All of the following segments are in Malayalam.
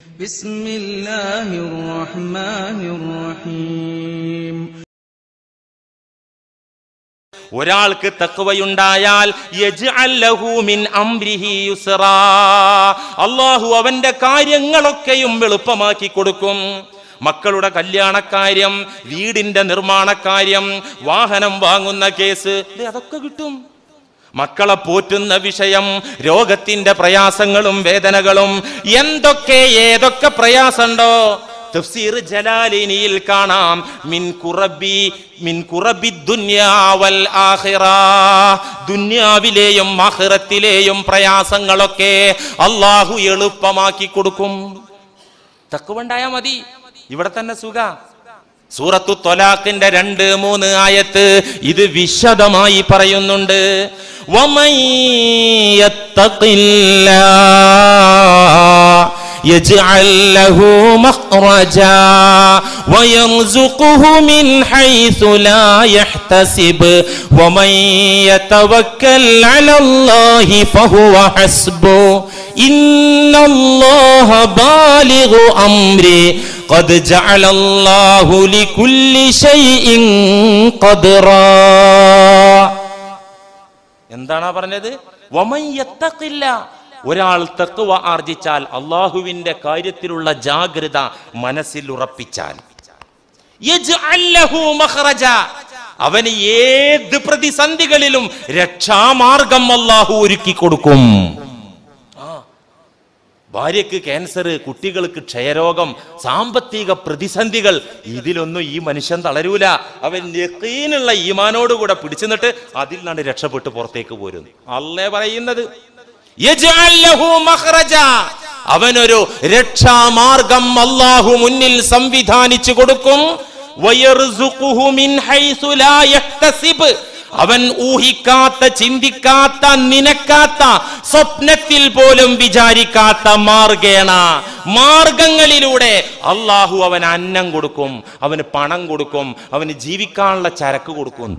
بسم الله الرحمن الرحيم ഒരാൾക്ക് തക്കവയുണ്ടായാൽ യജ്അൽ ലഹു മിൻ അംരിഹി യുസ്റാ. അള്ളാഹു അവന്റെ കാര്യങ്ങളൊക്കെയും എളുപ്പമാക്കി കൊടുക്കും മക്കളുടെ കല്യാണക്കാര്യം വീടിന്റെ നിർമ്മാണക്കാര്യം വാഹനം വാങ്ങുന്ന കേസ് ദേ അതൊക്കെ കിട്ടും മക്കളെ പോറ്റുന്ന വിഷയം രോഗത്തിന്റെ പ്രയാസങ്ങളും വേദനകളും എന്തൊക്കെ ഏതൊക്കെ പ്രയാസമുണ്ടോ തഫ്സീർ ജലാലിനിയിൽ കാണാം മിൻ കുറബി മിൻ കുറബി ദുന്യാവൽ ആഖിറ ദുന്യാവിലെയും ആഖിറത്തിലെയും പ്രയാസങ്ങളൊക്കെ അള്ളാഹു എളുപ്പമാക്കി കൊടുക്കും തക്കുവുണ്ടായാ മതി ഇവിടെ തന്നെ സുഖ സൂറത്തു തൊലാഖിന്റെ രണ്ട് മൂന്ന് ആയത്ത് ഇത് വിശദമായി പറയുന്നുണ്ട് വമൻ യത്തഖില്ലാ يجعل له مخرجا ويرزقه من حيث لا يحتسب ومن يتوكل على الله فهو حسبه إن الله بالغ أمري قد جعل الله لكل شيء قدرا എന്താണ് പറഞ്ഞത് വമൻ യത്തഖില്ല ഒരാൾ തക്കുവ ആർജിച്ചാൽ അള്ളാഹുവിന്റെ കാര്യത്തിലുള്ള ജാഗ്രത മനസ്സിൽ ഉറപ്പിച്ചാൽ യജ്അൽ ലഹു മഖ്റജ. അവന് ഏത് പ്രതിസന്ധികളിലും രക്ഷാമാർഗം അള്ളാഹു ഒരുക്കി കൊടുക്കും ആ. ഭാര്യക്ക് ക്യാൻസർ കുട്ടികൾക്ക് ക്ഷയരോഗം സാമ്പത്തിക പ്രതിസന്ധികൾ ഇതിലൊന്നും ഈ മനുഷ്യൻ തളരൂല അവൻ യഖീനുള്ള ഈമാനോടുകൂടെ പിടിച്ചു നിന്നിട്ട് അതിൽ നിന്നാണ് രക്ഷപ്പെട്ട് പുറത്തേക്ക് പോരുന്നു അല്ലേ പറയുന്നത് യജ്അൽ ലഹു മഖ്റജ. അവനൊരു രക്ഷാമാർഗം അള്ളാഹു മുന്നിൽ സംവിധാനിച്ചു കൊടുക്കും വയർസുഖുഹു മിൻ ഹൈസു ലാ യഹ്തസിബ്. അവൻ ഊഹിക്കാത്ത ചിന്തിക്കാത്ത നിനക്കാത്ത സ്വപ്നത്തിൽ പോലും വിചാരിക്കാത്ത മാർഗേണ മാർഗങ്ങളിലൂടെ അള്ളാഹു അവൻ അന്നം കൊടുക്കും അവന് പണം കൊടുക്കും അവന് ജീവിക്കാനുള്ള ചരക്ക് കൊടുക്കും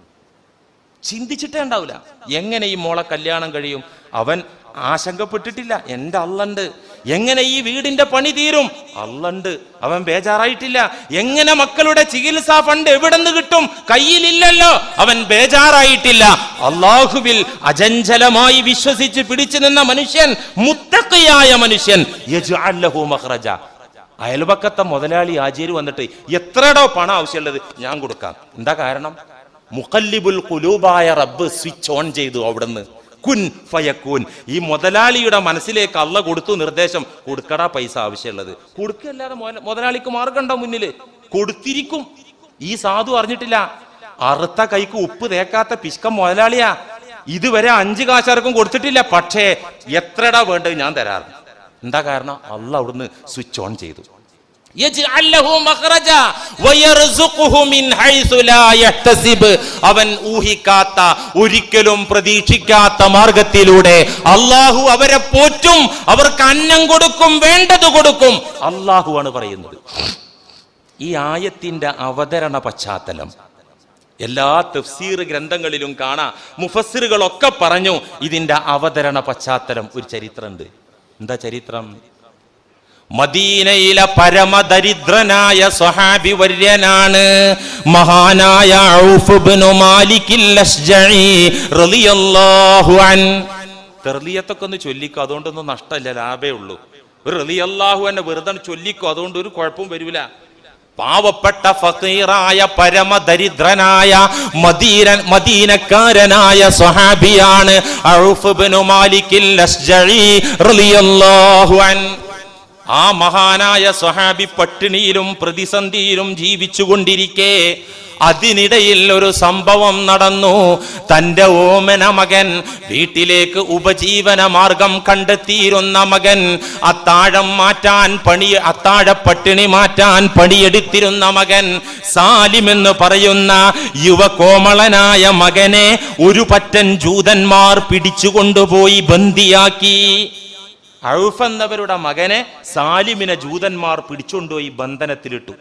ചിന്തിച്ചിട്ടേ ഉണ്ടാവില്ല എങ്ങനെ ഈ മോളെ കല്യാണം കഴിയും അവൻ ആശങ്കപ്പെട്ടിട്ടില്ല എൻ്റെ അള്ളണ്ട് എങ്ങനെ ഈ വീടിന്റെ പണി തീരും അള്ളണ്ട് അവൻ ബേജാറായിട്ടില്ല എങ്ങനെ മക്കളുടെ ചികിത്സാ ഫണ്ട് എവിടെ നിന്ന് കിട്ടും കയ്യിലില്ലല്ലോ അവൻ ബേജാറായിട്ടില്ല അള്ളാഹുവിൽ അജഞ്ചലമായി വിശ്വസിച്ച് പിടിച്ചു നിന്ന മനുഷ്യൻ മുത്തക്കയായ മനുഷ്യൻ യജ്അൽ ലഹു മഖ്റജ അയൽപക്കത്തെ മുതലാളി ആചേരി വന്നിട്ട് എത്രടോ പണം ആവശ്യമുള്ളത് ഞാൻ കൊടുക്കാം എന്താ കാരണം മുഖല്ലിബുൽ കുലൂബായ റബ്ബ് സ്വിച്ച് ഓൺ ചെയ്തു അവിടുന്ന് കുൻ ഫയക്കൂൻ ഈ മുതലാളിയുടെ മനസ്സിലേക്ക് അല്ല കൊടുത്തു നിർദ്ദേശം കൊടുക്കടാ പൈസ ആവശ്യമുള്ളത് കൊടുക്കല്ലാതെ മുതല- മുതലാളിക്ക് മാർഗമുണ്ടോ മുന്നില് കൊടുത്തിരിക്കും ഈ സാധു അറിഞ്ഞിട്ടില്ല അറുത്ത കൈക്ക് ഉപ്പ് തേക്കാത്ത പിശുക്കം മുതലാളിയാ ഇതുവരെ അഞ്ച് കാശാർക്കും കൊടുത്തിട്ടില്ല പക്ഷേ എത്രടാ വേണ്ടത് ഞാൻ തരാറ് എന്താ കാരണം അല്ല അവിടുന്ന് സ്വിച്ച് ഓൺ ചെയ്തു യജ്അൽ ലഹു മഖ്റജ വയർസുഖുഹു മിൻ ഹൈസു ലാ യഹ്തസിബ്. അവൻ ഊഹിക്കാത്ത ഒരിക്കലും പ്രതീക്ഷിക്കാത്ത മാർഗത്തിലൂടെ അള്ളാഹു അവരെ പോറ്റും അവർക്ക് അന്നം കൊടുക്കും വേണ്ടത് കൊടുക്കും അള്ളാഹു ആണ് പറയുന്നത് ഈ ആയത്തിന്റെ അവതരണ പശ്ചാത്തലം എല്ലാ തഫ്സീർ ഗ്രന്ഥങ്ങളിലും കാണാം മുഫസ്സിറുകളൊക്കെ പറഞ്ഞു ഇതിന്റെ അവതരണ പശ്ചാത്തലം ഒരു ചരിത്രമുണ്ട് എന്താ ചരിത്രം മദീനയിലെ പരമദരിദ്രനായ സ്വഹാബി വര്യനാണ് മഹാനായ ഔഫ് ഇബ്നു മാലിക്കിൽ അശ്ജഈ റളിയല്ലാഹു അൻ തെർലിയത്തൊക്കെ ഒന്ന് ചൊല്ലിക്കോ അതുകൊണ്ടൊന്നും നഷ്ടമില്ല ലാഭേ ഉള്ളൂ ഒരു റളിയല്ലാഹു എന്നെ വെറുതെ ചൊല്ലിക്കോ അതുകൊണ്ട് ഒരു കുഴപ്പവും വരൂല പാവപ്പെട്ട ഫക്കീറായ പരമദരിദ്രനായ മദീന മദീനക്കാരനായ സ്വഹാബിയാണ് ഔഫ് ഇബ്നു മാലിക്കിൽ അശ്ജഈ റളിയല്ലാഹു അൻ ആ മഹാനായ സ്വഹാബി പട്ടിണിയിലും പ്രതിസന്ധിയിലും ജീവിച്ചുകൊണ്ടിരിക്കെ അതിനിടയിൽ ഒരു സംഭവം നടന്നു തന്റെ ഓമന മകൻ വീട്ടിലേക്ക് ഉപജീവന മാർഗം കണ്ടെത്തിയിരുന്ന മകൻ അത്താഴം മാറ്റാൻ പണി അത്താഴ പട്ടിണി മാറ്റാൻ പണിയെടുത്തിരുന്ന മകൻ സാലിം എന്ന് പറയുന്ന യുവകോമളനായ മകനെ ഒരു പറ്റൻ ജൂതന്മാർ പിടിച്ചുകൊണ്ടുപോയി ബന്ദിയാക്കി ഔഫ് എന്നവരുടെ മകനെ സാലിമിനെ ജൂതന്മാർ പിടിച്ചുകൊണ്ടുപോയി ബന്ധനത്തിലിട്ടു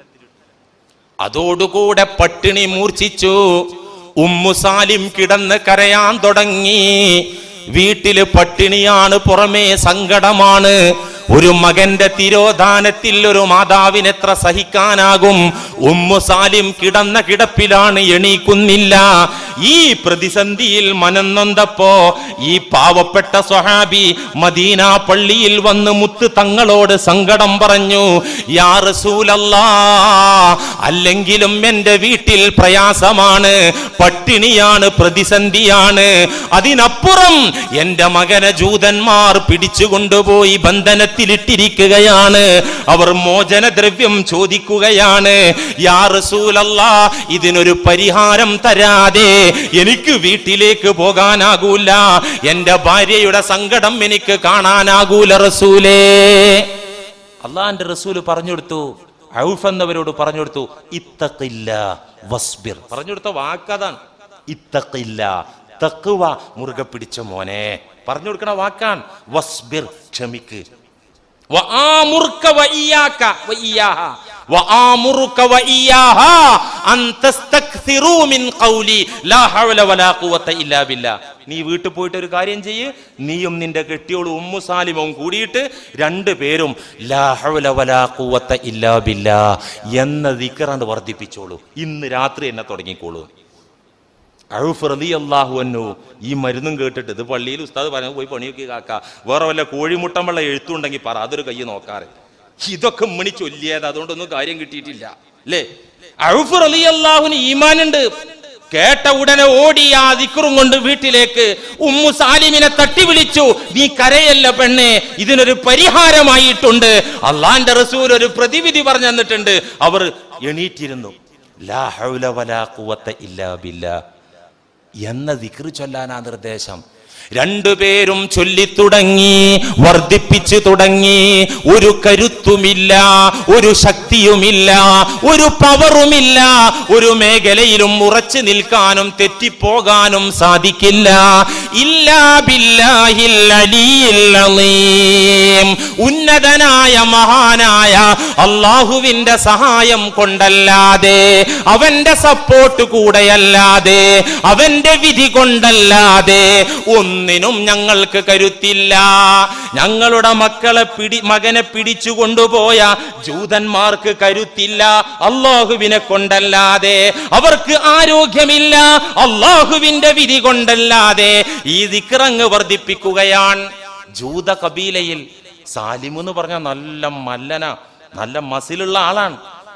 അതോടുകൂടെ പട്ടിണി മൂർച്ഛിച്ചു ഉമ്മു സാലിം കിടന്ന് കരയാൻ തുടങ്ങി വീട്ടില് പട്ടിണിയാണ് പുറമേ സങ്കടമാണ് ഒരു മകന്റെ തിരോധാനത്തിൽ ഒരു മാതാവിന് എത്ര സഹിക്കാനാകും ഉമ്മു സാലിം കിടന്ന കിടപ്പിലാണ് എണീക്കുന്നില്ല ഈ പ്രതിസന്ധിയിൽ മനന്നൊന്തപ്പോ ഈ പാവപ്പെട്ട സ്വഹാബി മദീന പള്ളിയിൽ വന്ന് മുത്ത് തങ്ങളോട് സങ്കടം പറഞ്ഞു യാ റസൂലല്ലാ അല്ലെങ്കിലും എന്റെ വീട്ടിൽ പ്രയാസമാണ് പട്ടിണിയാണ് പ്രതിസന്ധിയാണ് അതിനപ്പുറം എന്റെ മകനെ ജൂതന്മാർ പിടിച്ചുകൊണ്ടുപോയി ബന്ധനത്തിലിട്ടിരിക്കുകയാണ് അവർ മോചനദ്രവ്യം ചോദിക്കുകയാണ് യാ റസൂലല്ലാ ഇതിനൊരു പരിഹാരം തരാതെ എനിക്ക് വീട്ടിലേക്ക് പോകാനാകൂല എന്റെ ഭാര്യയുടെ സങ്കടം എനിക്ക് കാണാനാകൂല റസൂലേ അള്ളാന്റെ റസൂല് പറഞ്ഞു കൊടുത്തു ഔഫ് എന്നവരോട് പറഞ്ഞു കൊടുത്തു ഇത്തക്കില്ല വസ്ബിർ പറഞ്ഞു കൊടുത്ത വാക്കതാണ് ഇത്തക്കില്ല തക്കുവ മുറുകെ പിടിച്ച മോനെ പറഞ്ഞു കൊടുക്കണ വാക്കാണ് വസ്ബിർ ക്ഷമിക്ക് وآمرك وإياك وإياها وآمرك وإياها أن تستكثروا من قولي لا حول ولا قوة إلا بالله നീ വീട്ടിൽ പോയിട്ട് ഒരു കാര്യം ചെയ്യ് നീയും നിന്റെ കെട്ടിയോളും ഉമ്മു സാലിമവും കൂടിയിട്ട് രണ്ടു പേരും ലാ ഹൗല വലാ ഖുവത്ത ഇല്ലാ ബില്ലാ എന്ന ദിക്റാണ്ട് വർദ്ധിപ്പിച്ചോളൂ ഇന്ന് രാത്രി എന്നെ തുടങ്ങിക്കോളൂ ഔഫ് റളിയല്ലാഹു അൻഹു ഈ മരുന്നും കേട്ടിട്ട് ഇത് പള്ളിയിൽ ഉസ്താദ് പറഞ്ഞു പോയി പണിയൊക്കെ കാക്ക വേറെ വല്ല കോഴിമുട്ടം വെള്ള എഴുത്തുണ്ടെങ്കിൽ പറ അതൊരു കൈ നോക്കാറ് ഇതൊക്കെ മണി ചൊല്ലിയത് അതുകൊണ്ടൊന്നും കാര്യം കിട്ടിയിട്ടില്ല അല്ലേ ഔഫ് റളിയല്ലാഹുവിന് ഈമാനുണ്ട് കേട്ട ഉടനെ ഓടി ആ ദിക്റും കൊണ്ട് വീട്ടിലേക്ക് ഉമ്മു സാലിമിനെ തട്ടി വിളിച്ചു നീ കരയല്ല പെണ്ണെ ഇതിനൊരു പരിഹാരമായിട്ടുണ്ട് അള്ളാന്റെ റസൂൽ ഒരു പ്രതിവിധി പറഞ്ഞു തന്നിട്ടുണ്ട് അവർ എണീറ്റിരുന്നു ലാ ഹൗല വലാ ഖുവത്ത ഇല്ലാ ബില്ലാ എന്ന ദിക്റ് ചൊല്ലാനാ നിർദ്ദേശം രണ്ടുപേരും ചൊല്ലിത്തുടങ്ങി വർദ്ധിപ്പിച്ചു തുടങ്ങി ഒരു കരുത്തുമില്ല ഒരു ശക്തിയുമില്ല ഒരു പവറുമില്ല ഒരു മേഖലയിലും ഉറച്ചു നിൽക്കാനും തെറ്റിപ്പോകാനും സാധിക്കില്ല ഇല്ലാ ബില്ലാഹിൽ അലിയിൽ അലീം. ഉന്നതനായ മഹാനായ അള്ളാഹുവിന്റെ സഹായം കൊണ്ടല്ലാതെ അവന്റെ സപ്പോർട്ട് കൂടെയല്ലാതെ അവന്റെ വിധി കൊണ്ടല്ലാതെ ഒന്നിനും ഞങ്ങൾക്ക് കരുത്തില്ല ഞങ്ങളുടെ മക്കളെ പിടി മകനെ പിടിച്ചു കൊണ്ടുപോയ ജൂതന്മാർക്ക് കരുത്തില്ല അള്ളാഹുവിനെ കൊണ്ടല്ലാതെ അവർക്ക് ആരോഗ്യമില്ല അള്ളാഹുവിന്റെ വിധി കൊണ്ടല്ലാതെ ഈ ദിക്റങ്ങ് വർദ്ധിപ്പിക്കുകയാണ് ജൂത കബീലയിൽ സാലിം എന്ന് പറഞ്ഞ നല്ല മല്ലന നല്ല മസിലുള്ള ആളാണ്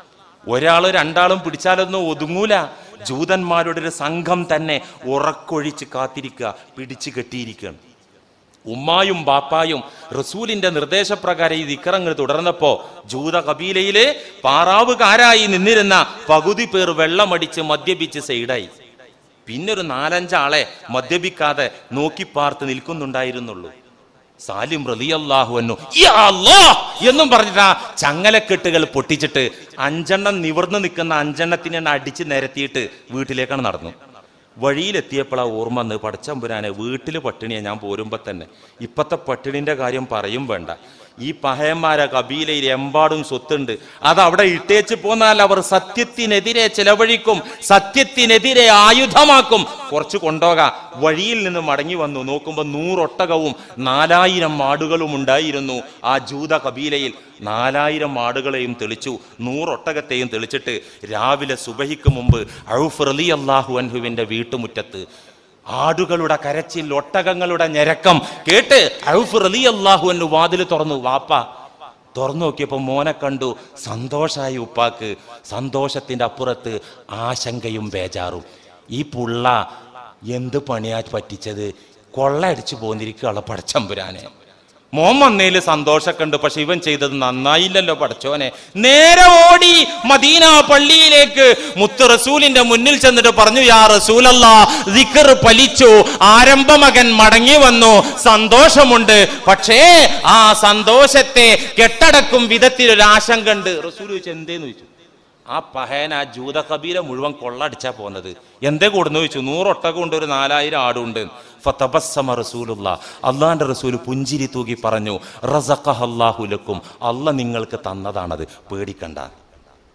ഒരാള് രണ്ടാളും പിടിച്ചാലൊന്നും ഒതുങ്ങൂല ജൂതന്മാരുടെ ഒരു സംഘം തന്നെ ഉറക്കൊഴിച്ച് കാത്തിരിക്കുക പിടിച്ചു കെട്ടിയിരിക്കുകയാണ് ഉമ്മായും ബാപ്പായും റസൂലിന്റെ നിർദ്ദേശപ്രകാരം ഈ ദിക്കറങ്ങൾ തുടർന്നപ്പോ ജൂത കബീലയിലെ പാറാവുകാരായി നിന്നിരുന്ന പകുതി പേർ വെള്ളമടിച്ച് മദ്യപിച്ച് സൈഡായി പിന്നൊരു നാലഞ്ചാളെ മദ്യപിക്കാതെ നോക്കിപ്പാർത്ത് നിൽക്കുന്നുണ്ടായിരുന്നുള്ളൂ സാലിം റളിയല്ലാഹു അൻഹു യാ അല്ലാഹ് എന്നും പറഞ്ഞിട്ട് ആ ചങ്ങലക്കെട്ടുകൾ പൊട്ടിച്ചിട്ട് അഞ്ചെണ്ണം നിവർന്നു നിൽക്കുന്ന അഞ്ചെണ്ണത്തിനെ അടിച്ച് നിരത്തിയിട്ട് വീട്ടിലേക്കാണ് നടന്നു വഴിയിലെത്തിയപ്പോൾ ആ ഓർമ്മ വന്ന് പടച്ചമ്പുരാനെ വീട്ടിൽ പട്ടിണിയാ ഞാൻ പോരുമ്പോ തന്നെ ഇപ്പത്തെ പട്ടിണിന്റെ കാര്യം പറയും വേണ്ട ഈ പഹയന്മാര കബീലയിൽ എമ്പാടും സ്വത്തുണ്ട് അത് അവിടെ ഇട്ടേച്ച് പോന്നാൽ അവർ സത്യത്തിനെതിരെ ചെലവഴിക്കും സത്യത്തിനെതിരെ ആയുധമാക്കും കുറച്ച് കൊണ്ടോക വഴിയിൽ നിന്ന് മടങ്ങി വന്നു നോക്കുമ്പോൾ നൂറൊട്ടകവും നാലായിരം ആടുകളും ഉണ്ടായിരുന്നു ആ ജൂത കബീലയിൽ നാലായിരം ആടുകളെയും തെളിച്ചു നൂറൊട്ടകത്തെയും തെളിച്ചിട്ട് രാവിലെ സുബഹിക്ക് മുമ്പ് ഔഫ് റലി അള്ളാഹു അൻഹുവിന്റെ വീട്ടുമുറ്റത്ത് ആടുകളുടെ കരച്ചിൽ ഒട്ടകങ്ങളുടെ ഞരക്കം കേട്ട് ഔഫ് റലി അള്ളാഹു അന്നു വാതിൽ തുറന്നു വാപ്പ തുറന്നു നോക്കിയപ്പോൾ മോനെ കണ്ടു സന്തോഷായി ഉപ്പാക്ക് സന്തോഷത്തിന്റെ അപ്പുറത്ത് ആശങ്കയും ബേജാറും ഈ പുള്ള എന്ത് പണിയാ പറ്റിച്ചത് കൊള്ളയടിച്ചു പോന്നിരിക്കുകയുള്ള പടച്ചമ്പുരാനെ മോൻ വന്നതിൽ സന്തോഷമൊക്കെ ഉണ്ട് പക്ഷെ ഇവൻ ചെയ്തത് നന്നായില്ലല്ലോ പടച്ചോനെ നേരെ ഓടി മദീന പള്ളിയിലേക്ക് മുത്ത് റസൂലിന്റെ മുന്നിൽ ചെന്നിട്ട് പറഞ്ഞു യാ റസൂലല്ല ദിക്കർ പലിച്ചു ആരംഭ മകൻ മടങ്ങി വന്നു സന്തോഷമുണ്ട് പക്ഷേ ആ സന്തോഷത്തെ കെട്ടടക്കും വിധത്തിൽ ഒരു ആശങ്ക ഉണ്ട് റസൂൽ ചോദിച്ചു എന്തേന്ന് ചോദിച്ചു ആ പഹയൻ ആ ജൂത കബീല മുഴുവൻ കൊള്ളടിച്ചാ പോന്നത് എന്തേ കൂടുന്നു ചോദിച്ചു നൂറൊട്ടകം ഉണ്ട് ഒരു നാലായിരം ആടുണ്ട് ഫതബസ്സമ റസൂലുള്ള അള്ളാന്റെ റസൂൽ പുഞ്ചിരി തൂകി പറഞ്ഞു റസഖഹല്ലാഹുലക്കും അല്ല നിങ്ങൾക്ക് തന്നതാണത് പേടിക്കണ്ട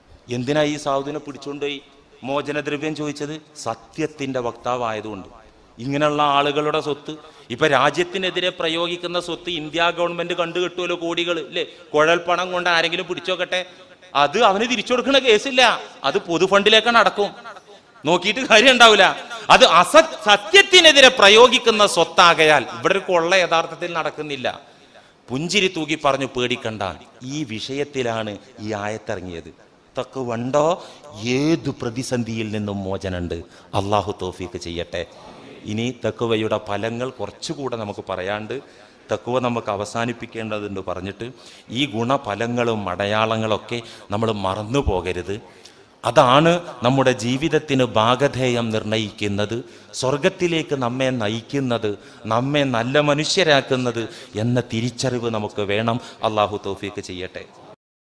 എന്തിനാ ഈ സാധുവിനെ പിടിച്ചുകൊണ്ടുപോയി മോചനദ്രവ്യം ചോദിച്ചത് സത്യത്തിന്റെ വക്താവായതുകൊണ്ട് ഇങ്ങനെയുള്ള ആളുകളുടെ സ്വത്ത് ഇപ്പൊ രാജ്യത്തിനെതിരെ പ്രയോഗിക്കുന്ന സ്വത്ത് ഇന്ത്യ ഗവൺമെന്റ് കണ്ടു കിട്ടുമല്ലോ കോടികൾ ഇല്ലേ കുഴൽ പണം കൊണ്ട് ആരെങ്കിലും പിടിച്ചോക്കട്ടെ അത് അവന് തിരിച്ചു കൊടുക്കുന്ന കേസില്ല അത് പൊതുഫണ്ടിലേക്കാണ് അടക്കും നോക്കിയിട്ട് കാര്യം ഉണ്ടാവില്ല അത് അസ സത്യത്തിനെതിരെ പ്രയോഗിക്കുന്ന സ്വത്താകയാൽ ഇവിടെ ഒരു കൊള്ള യഥാർത്ഥത്തിൽ നടക്കുന്നില്ല പുഞ്ചിരി തൂക്കി പറഞ്ഞു പേടിക്കണ്ട ഈ വിഷയത്തിലാണ് ഈ ആയത്തിറങ്ങിയത് തക്കുവണ്ടോ ഏതു പ്രതിസന്ധിയിൽ നിന്നും മോചനുണ്ട് അള്ളാഹു തോഫീക്ക് ചെയ്യട്ടെ ഇനി തക്കുവയുടെ ഫലങ്ങൾ കുറച്ചുകൂടെ നമുക്ക് പറയാണ്ട് തക്കുവ നമുക്ക് അവസാനിപ്പിക്കേണ്ടതുണ്ട് പറഞ്ഞിട്ട് ഈ ഗുണഫലങ്ങളും അടയാളങ്ങളൊക്കെ നമ്മൾ മറന്നു പോകരുത് അതാണ് നമ്മുടെ ജീവിതത്തിന് ഭാഗധേയം നിർണയിക്കുന്നത് സ്വർഗത്തിലേക്ക് നമ്മെ നയിക്കുന്നത് നമ്മെ നല്ല മനുഷ്യരാക്കുന്നത് എന്ന തിരിച്ചറിവ് നമുക്ക് വേണം അള്ളാഹു തോഫീക്ക് ചെയ്യട്ടെ